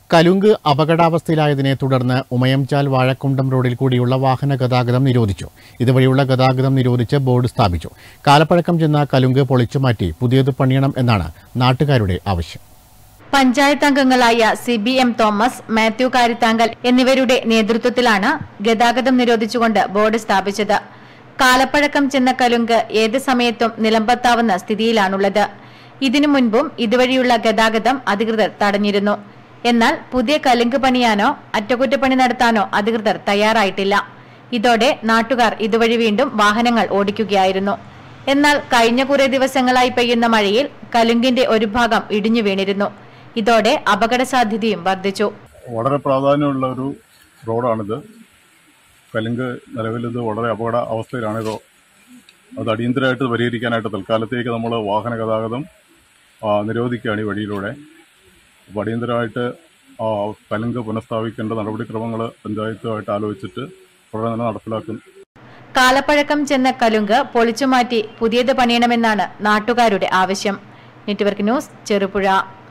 കലുങ്ക് അപകടാവസ്ഥയിലായതിനെ തുടർന്ന് ഉമയംചാൽ വാഴക്കുണ്ടം റോഡിൽ കൂടിയുള്ള വാഹന ഗതാഗതം നിരോധിച്ചു ഇതുവഴിയുള്ള ഗതാഗതം നിരോധിച്ച് ബോർഡ് സ്ഥാപിച്ചു കാലപ്പഴക്കം ചെന്ന കലുങ്ക് പൊളിച്ചുമാറ്റി പുതിയത് പണിയണം എന്നാണ് നാട്ടുകാരുടെ ആവശ്യം പഞ്ചായത്ത് അംഗങ്ങളായ C B M Thomas Mathew Karithankal എന്നിവരുടെ നേതൃത്വത്തിലാണ് ഗതാഗതം നിരോധിച്ചുകൊണ്ട് ബോർഡ് സ്ഥാപിച്ചത് കാലപ്പഴക്കം ചെന്ന കലുങ്ക് ഏത് സമയത്തും നിലമ്പത്താവുന്ന സ്ഥിതിയിലാണുള്ളത് ഇതിനു മുൻപും ഇതുവഴിയുള്ള ഗതാഗതം അധികൃതർ തടഞ്ഞിരുന്നു എന്നാൽ പുതിയ കലുങ്ക് പണിയാനോ അറ്റകുറ്റപ്പണി നടത്താനോ അധികൃതർ തയ്യാറായിട്ടില്ല ഇതോടെ നാട്ടുകാർ ഇതുവഴി വീണ്ടും വാഹനങ്ങൾ ഓടിക്കുകയായിരുന്നു എന്നാൽ കഴിഞ്ഞ കുറെ ദിവസങ്ങളായി പെയ്യുന്ന മഴയിൽ കലുങ്കിന്റെ ഒരു ഭാഗം ഇടിഞ്ഞു വീണിരുന്നു ഇതോടെ അപകട സാധ്യതയും വർദ്ധിച്ചു വളരെ പ്രാധാന്യമുള്ള ഒരു റോഡാണിത് കലുങ്ക് നിലവിലിത് വളരെ അപകട അവസ്ഥയിലാണിത് അത് അടിയന്തരമായിട്ട് പരിഹരിക്കാനായിട്ട് തൽക്കാലത്തേക്ക് നമ്മൾ വാഹന ഗതാഗതം ആ, നിരോധിക്കുകയാണ് ഈ വഴിയിലൂടെ അപ്പോൾ അടിയന്തരമായിട്ട് ആ, കലുങ്ക് പുനഃസ്ഥാപിക്കേണ്ട നടപടിക്രമങ്ങൾ പഞ്ചായത്തുമായിട്ട് ആലോചിച്ചിട്ട് ഉടനെ തന്നെ നടപ്പിലാക്കും കാലപ്പഴക്കം ചെന്ന കലുങ്ക് പൊളിച്ചുമാറ്റി പുതിയത് പണിയണമെന്നാണ് നാട്ടുകാരുടെ ആവശ്യം നെറ്റ്വർക്ക് ന്യൂസ് ചെറുപുഴ